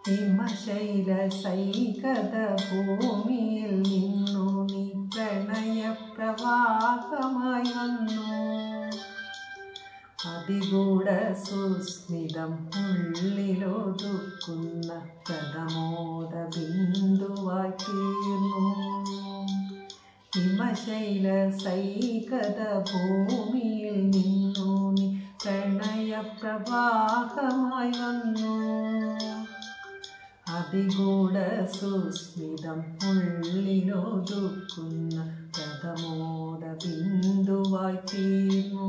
ഹിമശൈല സൈകത ഭൂമിയിൽ നിന്നു നീ പ്രണയപ്രവാഹമായി വന്നു അതികൂട സുസ്മിതം ഉള്ളിലൊതുക്കുന്ന പ്രഥമോദ ബിന്ദുവായി തീർന്നു ഹിമശൈല സൈകത ഭൂമിയിൽ നിന്നു നീ പ്രണയപ്രവാഹമായി വന്നു അതികൂട സുസ്മിതം ഉള്ളിലൊതുക്കുന്ന പ്രഥമോദ ബിന്ദുവായി തീർന്നു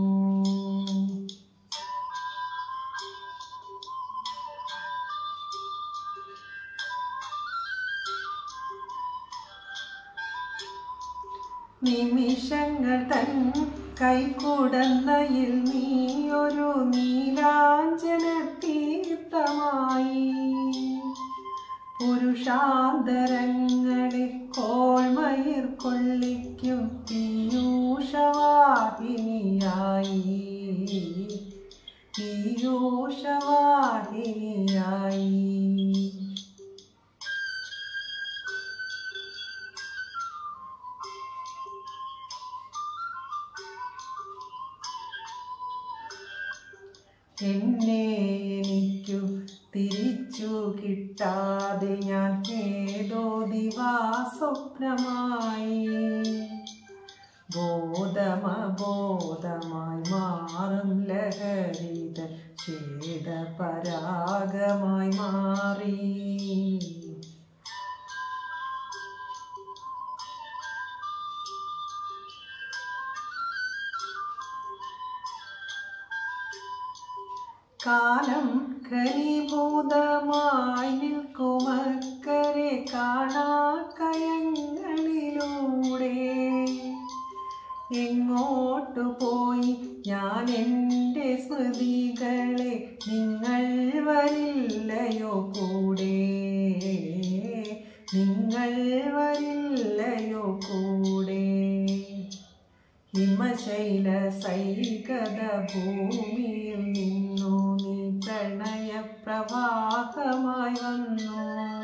നിമിഷങ്ങൾ തൻ കൈക്കുടന്നയിൽ നീ ഒരു നീലാഞ്ചന തീർത്ഥമായി പുരുഷാന്തരങ്ങളെ കോൾമയിർ കൊള്ളിക്കും പീയൂഷവാഹിനിയായി പീയൂഷവാഹിനിയായി എന്നെ എനിക്കു തിരിച്ചു കിട്ടാതെ ഞാൻ ഏതോ ദിവാസ്വപ്നമായി ബോധമബോധമായി മാറും ലഹരിത ഛേദപരാഗമായി മാറി കാലം ഘനീഭൂതമായി നിൽക്കുമക്കരെ കാണാക്കയങ്ങളിലൂടെ എങ്ങോട്ടു പോയി ഞാൻ എൻ്റെ സ്മൃതികളെ നിങ്ങൾ വരില്ലയോ കൂടെ നിങ്ങൾ വരില്ലയോ കൂടെ ഹിമശൈല സൈകത ഭൂമിയിൽ നിന്നു നീ പ്രണയപ്രവാഹമായി വന്നു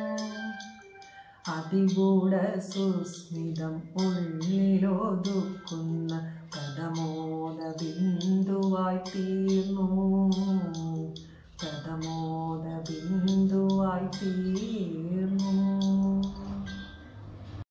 അതികൂട സുസ്മിതം ഉള്ളിലൊതുക്കുന്ന പ്രഥമോദ ബിന്ദുവായി തീർന്നു പ്രഥമോദ ബിന്ദുവായി തീർന്നു